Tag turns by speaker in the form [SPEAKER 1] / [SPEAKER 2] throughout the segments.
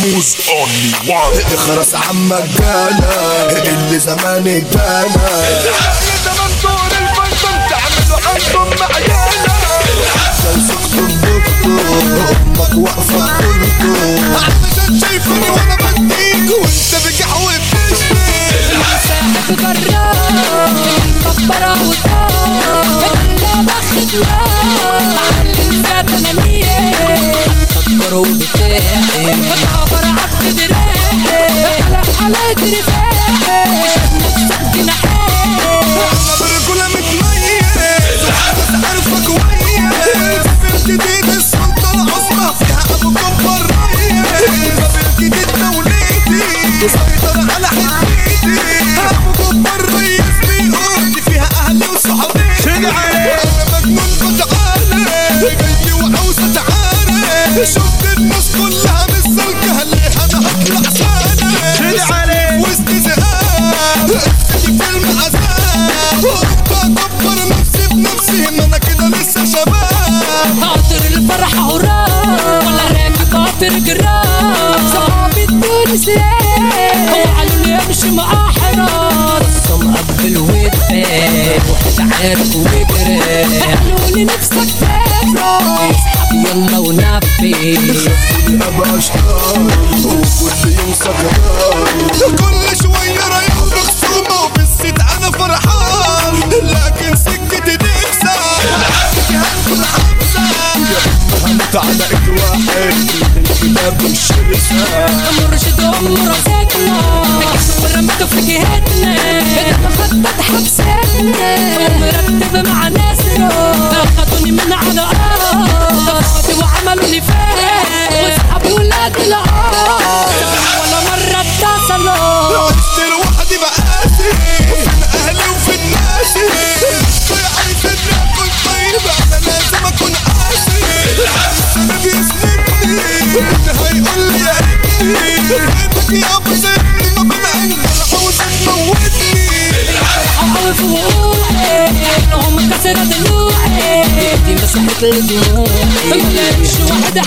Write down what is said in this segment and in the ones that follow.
[SPEAKER 1] كرموز اونلي وان
[SPEAKER 2] خلاص عمك جانا اللي زمان ادانا
[SPEAKER 3] يا زمان دور الفنطم تعملوا انتم معيانا
[SPEAKER 2] لو سقطوا الدكتور امك واقفه بطولته
[SPEAKER 3] علشان شايفني وانا بديك وانت بقحوة بتشتي
[SPEAKER 4] مساحة جرار مكبرة وطار لا باخد لا معلم ذات انانية فكروا بتاعي عبر عبد دراعي على حالات رفاعي نفسك جناحي
[SPEAKER 3] انا برجولة متميز بس عارفة كويس سافرت ديد السلطة العظمى فيها ابو كبر ريس سافرت ديد دولتي مسيطر على حتتي ابو كبر ريس بيقول دي فيها اهلي وصحابي انا مجنون فتعالى جاي وعاوزة تعالى شفت الناس كلها بالسلكة ليه انا هطلع سنة وسط زهقان افتكي في المعزان بكبر نفسي بنفسي ما انا كده لسه شباب
[SPEAKER 4] قاطر الفرح هراب ولا راكب قاطر جراب صحابي التونس وقالوا لي امشي مع حرام رسم قبل وفات واحد عارف وجري قالوا لي نفسك تفرح اسحب يلا ونفي
[SPEAKER 2] ابقى اشطار وكل يوم سكران
[SPEAKER 3] كل شوية رايح بخصومة وبالست انا فرحان لكن سكتي نكسة سكتي هنكون حبسة
[SPEAKER 2] همت على ايد واحد الكتاب والشرسة
[SPEAKER 4] مرشد ام راسكنا ورمته في جهتنا مخطط حبسنا ومرتب مع ناسنا اخدوني من على ارض وعملوا لي فات واصحابي ولاد الارض ولا مرة اتصلوا
[SPEAKER 3] عشت لوحدي بقاسي فين اهلي وفين ناسي عايز اني اكون طيب انا لازم اكون قاسي انا بيسندني هيقول لي يا ابني انك يا ابو سيدني ما بنعين ولا عاوز تموتني
[SPEAKER 4] قوي في وقوعي هم كسر ضلوعي دي مسحت لدموعي مش واحد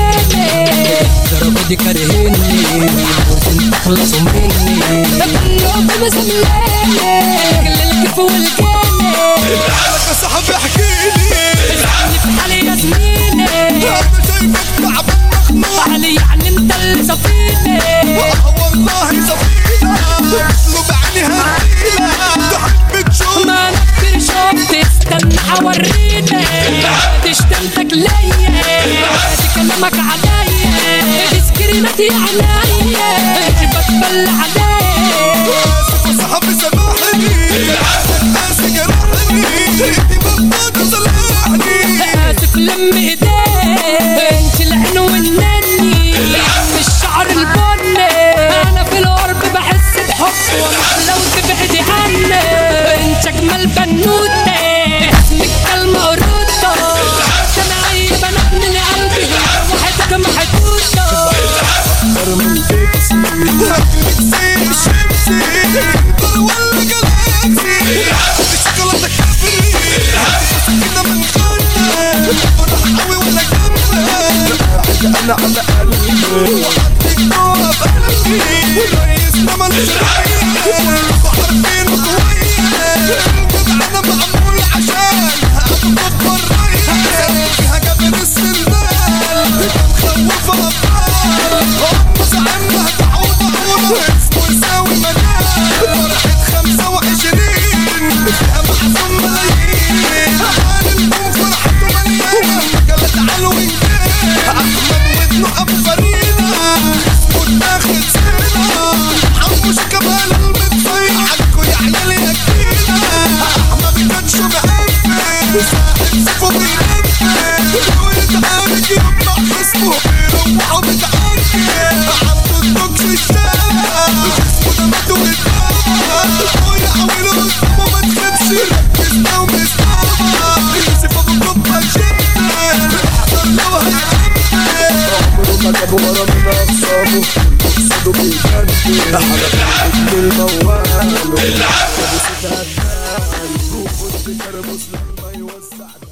[SPEAKER 4] حباني ضربوا دي كارهني وانت تخلصوا مني كلهم مسمياني كل الكيف والجاني
[SPEAKER 3] لك يا صاحبي احكي لي
[SPEAKER 4] اللي في حالي يا زميلي
[SPEAKER 3] انا شايفك تعبان مخنوق
[SPEAKER 4] علي يعني انت اللي صفيني
[SPEAKER 3] آه والله سفينة له بعينها تقيلة تحب تشوف
[SPEAKER 4] ما نكر شوف استنى حوريني تشتمتك ليا دي كلامك عليا دي سكرينتي عليا بتبل عليا
[SPEAKER 3] اسف صاحبي سامحني اسف جرحني انتي بطلت صلحني
[SPEAKER 4] اسف لم ايديك انت العين والنني الشعر البني انا في القرب بحس بحب ومش لو تبعدي عني انت اجمل بنوتة اسمك كلمة قرودة انا اي بنات من قلبي وحدك محدودة
[SPEAKER 2] اكتر من بيبسي
[SPEAKER 3] مكسي شمسي دور ولا جلاكسي الشوكولاتة كافري كده من خانة فرح قوي ولا جنة
[SPEAKER 2] انا على قلبي
[SPEAKER 3] وحطك نوع بقلبي رئيس نمل شرعية بحر فين وكوية جدع انا معمول عشان اكبر ريس فيها جابر السندال مخوف ابطال هم زعمنا تعود عودة اسمه يساوي مجال فرحة خمسة وعشرين فيها معزوم ملايين عالم فرحته مليانة مجلة علو احمد وابنه ابو فريدة اسمه داخل سنة حموش كمال المتصيع عنكو يا عيال يا كتيرة احمد كان شو بقفل صاحب سيفه بيلفل ويتعارك يطلع اسمه بيروحوا بتعارك عبده الدوكس الشارع اسمه ده مات واتدمر ويعملوا قدامه ما تخافش ركز لو مستعمر يوسف ابو كوبا جدا احضر لو هيعمل
[SPEAKER 2] عمره ما جاب ورا من اخصامه صدق بيجنن حرق ابن الموال ابو ستة هتان وخد كرموس لما يوسع